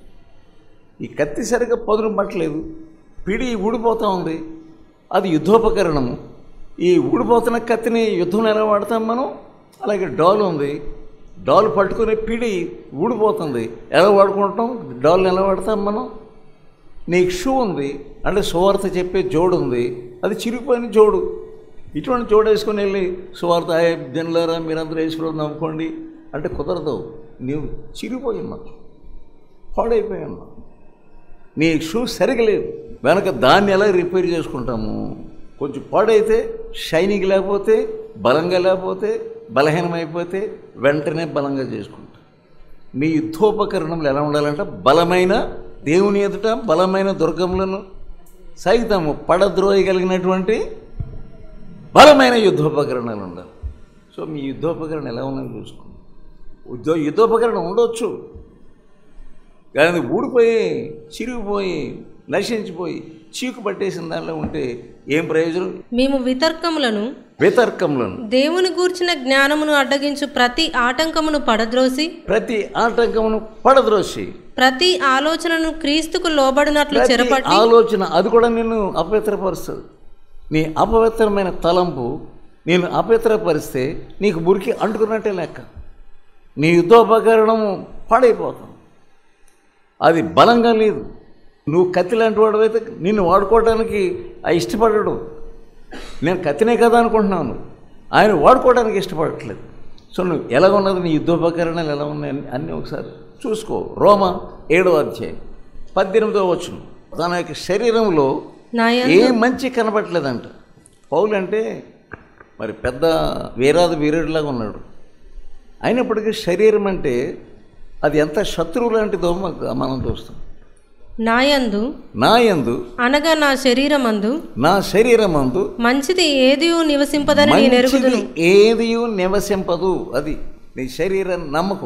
ఈ కత్తి సరిగ్గా పదును పట్టలేదు పిడి ఊడిపోతూ ఉంది అది యుద్ధోపకరణము ఈ ఊడిపోతున్న కత్తిని యుద్ధంలో ఎలా వాడతాం మనం అలాగే డాల్ ఉంది డాల్ పట్టుకునే పిడి ఊడిపోతుంది ఎలా వాడుకుంటాం డాల్ని ఎలా వాడతాం మనం నీకు షూ ఉంది అంటే సువార్త చెప్పే జోడు ఉంది అది చిరిగిపోయిన జోడు ఇటువంటి జోడు వేసుకొని వెళ్ళి సువార్త "ఆయ్ జనులారా మీరందరూ వేసుకుని నమ్ముకోండి అంటే కుదరదు నీవు చిరిగిపోయి ఉన్నావు పాడైపోయి ఉన్నావు నీ షూ సరిగా లేదు వెనక దాన్ని ఎలా రిపేర్ చేసుకుంటాము కొంచెం పాడైతే షైనింగ్ లేకపోతే బలంగా లేకపోతే బలహీనమైపోతే వెంటనే బలంగా చేసుకుంటాం మీ యుద్ధోపకరణములు ఎలా ఉండాలంటే బలమైన దేవుని ఎదుట బలమైన దుర్గములను సైతము పడద్రోయగలిగినటువంటి బలమైన యుద్ధోపకరణాలు ఉండాలి సో మీ యుద్ధోపకరణం ఎలా ఉన్నది చూసుకోండి యుద్ధ యుద్ధోపకరణం ఉండొచ్చు కానీ అది ఊడిపోయి చిరిగిపోయి నశించిపోయి చీకు పట్టేసిన దానిలో ఉంటే ఏం ప్రయోజనం మేము వితర్కములను వితర్కములను దేవుని గూర్చిన జ్ఞానమును అడ్డగించు ప్రతి ఆటంకమును పడద్రోసి ప్రతి ఆటంకమును పడద్రోసి ప్రతి ఆలోచనను క్రీస్తుకు లోబడినట్లు ప్రతి చెరపట్టి ఆలోచన అది కూడా నిన్ను అపవిత్రపరుస్తుంది నీ అపవిత్రమైన తలంపు నేను అపవిత్రపరిస్తే నీకు మురికి అంటుకున్నట్టే లెక్క నీ యుద్ధోపకరణము పాడైపోతుంది అది బలంగా లేదు నువ్వు కత్తి లాంటి వాడివైతే నిన్ను వాడుకోవడానికి ఆ ఇష్టపడడు నేను కత్తినే కదా అనుకుంటున్నాను ఆయన వాడుకోవడానికి ఇష్టపడట్లేదు సో నువ్వు ఎలా ఉన్నది నీ యుద్ధోపకరణాలు ఎలా ఉన్నాయి అన్నీ ఒకసారి చూసుకో రోమ ఏడో అధ్యాయం పద్దెనిమిదో వచ్చును తన యొక్క శరీరంలో నా ఏ మంచి కనపట్లేదంట పౌలు అంటే మరి పెద్ద వీరాది వీరుడిలాగా ఉన్నాడు అయినప్పటికీ శరీరం అంటే అది ఎంత శత్రువు లాంటిదో మాకు- మనం చూస్తాం నాయందు నా యందు అనగా నా శరీరమందు నా శరీరమందు మంచిది ఏది నివసింపదని నేను ఎరుగుదును మంచిది ఏది నివసింపదు అది నీ శరీరం నమ్మకం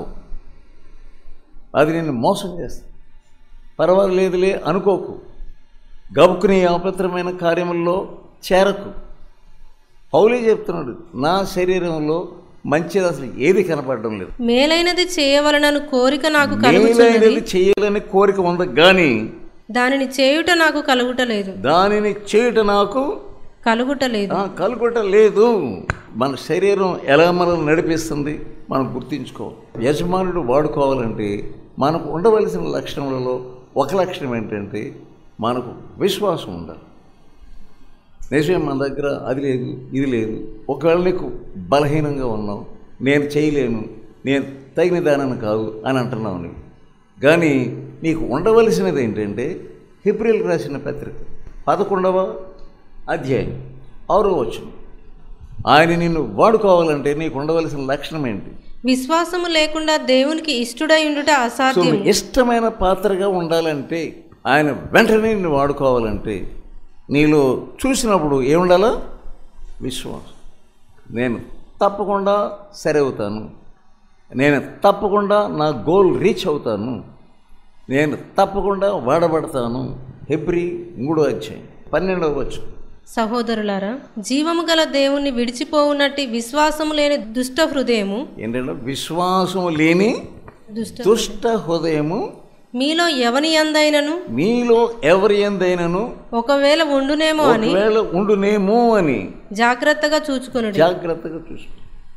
అది నిన్ను మోసం చేస్తుంది పర్వాలేదులే అనుకోకు గబుకుని అపవిత్రమైన కార్యముల్లో చేరకు పౌలే చెప్తున్నాడు నా శరీరంలో మంచిది అసలు ఏది కనపడడం లేదు మేలైనది చేయవలనను కోరిక నాకు కలుగుచున్నది మేలైనది చేయాలని కోరిక ఉంది కానీ దానిని చేయుట నాకు కలుగుటలేదు దానిని చేయుట నాకు కలుగుటలేదు ఆ, కలుగుట లేదు మన శరీరం ఎలా మనల్ని నడిపిస్తుంది మనం గుర్తించుకోవాలి యజమానుడు వాడుకోవాలంటే మనకు ఉండవలసిన లక్షణాలలో ఒక లక్షణం ఏంటంటే మనకు విశ్వాసం ఉండాలి నిజమే మన దగ్గర అది లేదు ఇది లేదు ఒకవేళ నీకు బలహీనంగా ఉన్నావు నేను చేయలేను నేను తగిన దానని కాదు అని అంటున్నావు నీవు కానీ నీకు ఉండవలసినది ఏంటంటే హిబ్రిల్కి రాసిన పత్రిక పదకొండవ అధ్యాయం ఆరో వచ్చును ఆయన నిన్ను వాడుకోవాలంటే నీకు ఉండవలసిన లక్షణం ఏంటి విశ్వాసము లేకుండా దేవునికి ఇష్టుడై ఉండుట సో అసాధ్యం నువ్వు ఇష్టమైన పాత్రగా ఉండాలంటే ఆయన వెంటనే నిన్ను వాడుకోవాలంటే నీలో చూసినప్పుడు ఏముండాలా విశ్వాసం నేను తప్పకుండా సరి అవుతాను నేను తప్పకుండా నా గోల్ రీచ్ అవుతాను నేను తప్పకుండా వాడబడతాను హెబ్రి మూడో అధ్యాయం పన్నెండవ వచ్చు సహోదరులారా జీవము గల దేవుణ్ణి విడిచిపోవునట్టి విశ్వాసము లేని దుష్ట హృదయము ఏంటంటే విశ్వాసం లేని దుష్ట దుష్ట హృదయము మీలో ఎవని అందైనను మీలో ఎవరి ఎందైనను ఒకవేళ ఉండునేమో అని ఒకవేళ ఉండునేమో అని జాగ్రత్తగా చూచుకొనుడి జాగ్రత్తగా చూసుకో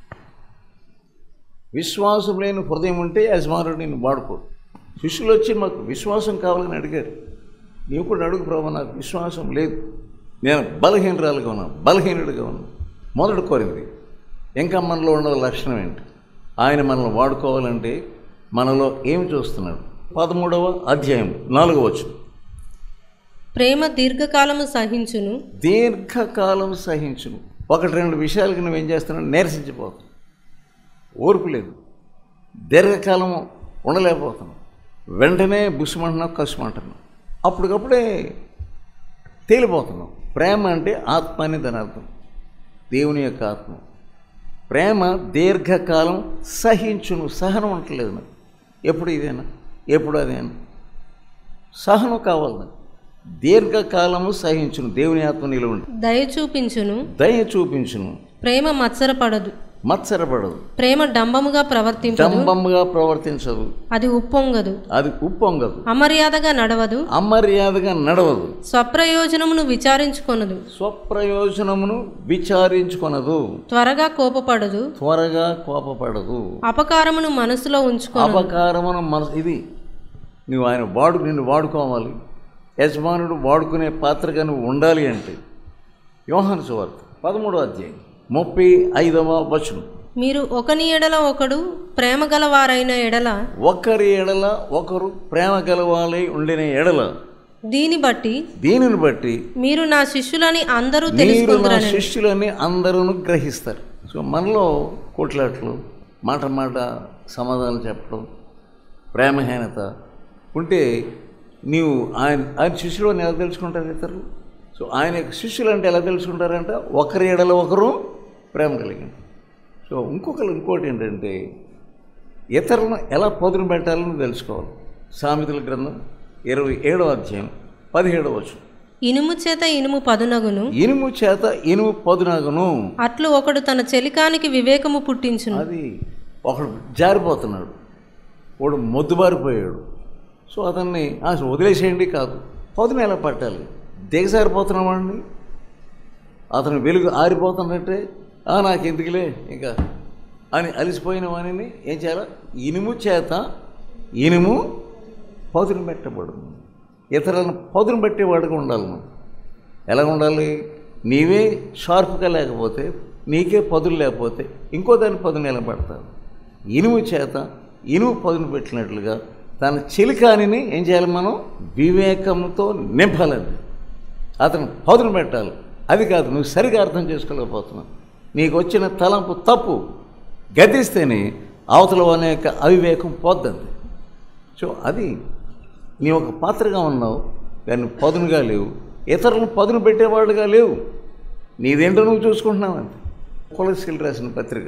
విశ్వాసం లేని హృదయం ఉంటే యజమానుడు నేను వాడుకోడు శిష్యులు వచ్చి మాకు విశ్వాసం కావాలని అడిగారు నీవు కూడా అడుగు ప్రభు నాకు విశ్వాసం లేదు నేను బలహీనరాలుగా ఉన్నాను బలహీనుడిగా ఉన్నాను మొదటి కోరింది ఇంకా మనలో ఉన్న లక్షణం ఏంటి ఆయన మనల్ని వాడుకోవాలంటే మనలో ఏమి చూస్తున్నాడు పదమూడవ అధ్యాయం నాలుగవ వచ్చు ప్రేమ దీర్ఘకాలము సహించును దీర్ఘకాలం సహించును ఒకటి రెండు విషయాలకి నువ్వేం చేస్తున్నావు నీరసించిపోతావు ఓర్పు లేదు దీర్ఘకాలం ఉండలేకపోతున్నావు వెంటనే బుస్సుమంటున్నావు కసుమంటున్నావు అప్పటికప్పుడే తేలిపోతున్నావు ప్రేమ అంటే ఆత్మ అని దాని అర్థం దేవుని యొక్క ఆత్మ ప్రేమ దీర్ఘకాలం సహించును సహనం ఉండట్లేదు నాకు ఎప్పుడు ఇదేనా ఎప్పుడు అదేనా సహనం కావాలి నాకు దీర్ఘకాలము సహించును దేవుని ఆత్మ నీలో ఉండి దయ చూపించును దయ చూపించును ప్రేమ మత్సరపడదు మత్సరపడదు ప్రేమ డంబముగా ప్రవర్తింపదు డంబంగా ప్రవర్తించదు అది ఉప్పొంగదు అది ఉప్పొంగదు అమర్యాదగా నడవదు అమర్యాదగా నడవదు స్వప్రయోజనమును విచారించుకొనదు స్వప్రయోజనమును విచారించుకొనదు త్వరగా కోపపడదు త్వరగా కోపపడదు అపకారమును మనసులో ఉంచుకొను అపకారమును మన ఇది నువ్వు ఆయన వాడు నిన్ను వాడుకోవాలి యజమానుడు వాడుకునే పాత్రగా నువ్వు ఉండాలి అంటే యోహాను సువార్త పదమూడో అధ్యాయం ముప్పై ఐదవ వచనం మీరు ఒకని ఎడల ఒకడు ప్రేమ గలవారైన ఎడల ఒకరి ఎడల ఒకరు ప్రేమ గలవాలై ఉండిన ఎడల దీని బట్టి దీనిని బట్టి మీరు నా శిష్యులని అందరూ మీరు నా తెలుసుకుందరని శిష్యులని అందరూ గ్రహిస్తారు సో మనలో కొట్లాట్లు మాట మాట సమాధానం చెప్పడం ప్రేమహీనత ఉంటే నీవు ఆయన ఆయన శిష్యులు అని ఎలా తెలుసుకుంటారు ఇతరులు సో ఆయన యొక్క శిష్యులు అంటే ఎలా తెలుసుకుంటారంట ఒకరి ఎడల ఒకరు ప్రేమ కలిగింది సో ఇంకొకరు ఇంకోటి ఏంటంటే ఇతరులను ఎలా పదును పెట్టాలని తెలుసుకోవాలి సామెతల గ్రంథం ఇరవై ఏడవ అధ్యాయం పదిహేడవ వచనం ఇనుము చేత ఇనుము పదునగును ఇనుము చేత ఇనుము పదునగును అట్లు ఒకడు తన చెలికానికి వివేకము పుట్టించును అది ఒకడు జారిపోతున్నాడు వాడు మొద్దుబారిపోయాడు సో అతన్ని "ఆ, వదిలేసేయండి కాదు పదును ఎలా పట్టాలి దిగజారిపోతున్నామండి అతను వెలుగు ఆరిపోతున్నట్టే "ఆ, నాకు ఎందుకులే ఇంకా అని అలిసిపోయిన వాణిని ఏం చేయాలి ఇనుము చేత ఇనుము పదును పెట్టబడును ఇతరులను పదును పెట్టేవాడుగా ఉండాలి నువ్వు ఎలా ఉండాలి నీవే షార్ప్గా లేకపోతే నీకే పదులు లేకపోతే ఇంకో దాని పదును ఎలా పెడతావు ఇనుము చేత ఇనుము పదును పెట్టినట్లుగా తన చిలికానిని ఏం చేయాలి మనం వివేకంతో నింపాలండి అతను పదును పెట్టాలి అది కాదు నువ్వు సరిగా అర్థం చేసుకోలేకపోతున్నావు నీకు వచ్చిన తలంపు తప్పు గతిస్తేనే అవతల వాని యొక్క అవివేకం పోద్దండి సో అది నీ ఒక పాత్రగా ఉన్నావు దాన్ని పదునుగా లేవు ఇతరులను పదును పెట్టేవాళ్ళుగా లేవు నీదేంటో నువ్వు చూసుకుంటున్నావు అంతే కొలసిల్ రాసిన పత్రిక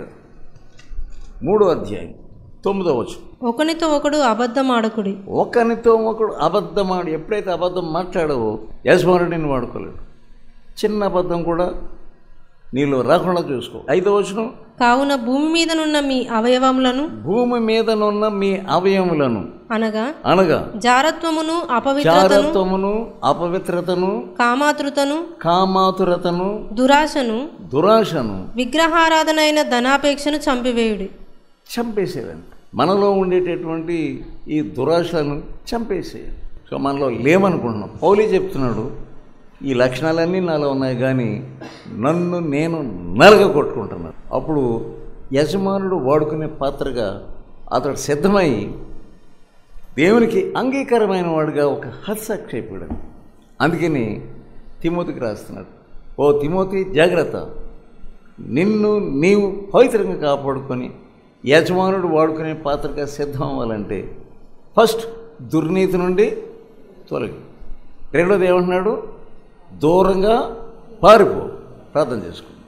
మూడో అధ్యాయం తొమ్మిదో వచ్చు ఒకనితో ఒకడు అబద్ధమాడకుడి ఒకరితో ఒకడు అబద్ధమాడు ఎప్పుడైతే అబద్ధం మాట్లాడావో యజమానుడు నిన్ను వాడుకోలేడు చిన్న అబద్ధం కూడా నీలో రాకుండా చూసుకో ఐదో వచనం కావున భూమి మీదనున్న మీ అవయవములను భూమి మీదనున్న మీ అవయములను అనగా అనగా జారత్వమును అపవిత్రతను చారత్వమును అపవిత్రతను కామాతృతను కామాతురతను దురాశను దురాశను విగ్రహారాధనైన ధనాపేక్షను చంపివేయుడి చంపేసేయాలండి మనలో ఉండేటటువంటి ఈ దురాశలను చంపేసేయాలి సో మనలో లేమనుకుంటున్నాం పౌలి చెప్తున్నాడు ఈ లక్షణాలన్నీ నాలో ఉన్నాయి కానీ నన్ను నేను నలగ కొట్టుకుంటున్నాను అప్పుడు యజమానుడు వాడుకునే పాత్రగా అతడు సిద్ధమై దేవునికి అంగీకారమైన వాడుగా ఒక హత్సాక్షేపుడు అందుకని తిమోతికి రాస్తున్నాడు ఓ తిమోతి జాగ్రత్త నిన్ను నీవు పవిత్రంగా కాపాడుకొని యజమానుడు వాడుకునే పాత్రగా సిద్ధం అవ్వాలంటే ఫస్ట్ దుర్నీతి నుండి తొలగి రెండోది ఏమంటున్నాడు దూరంగా పారిపో ప్రార్థన చేసుకో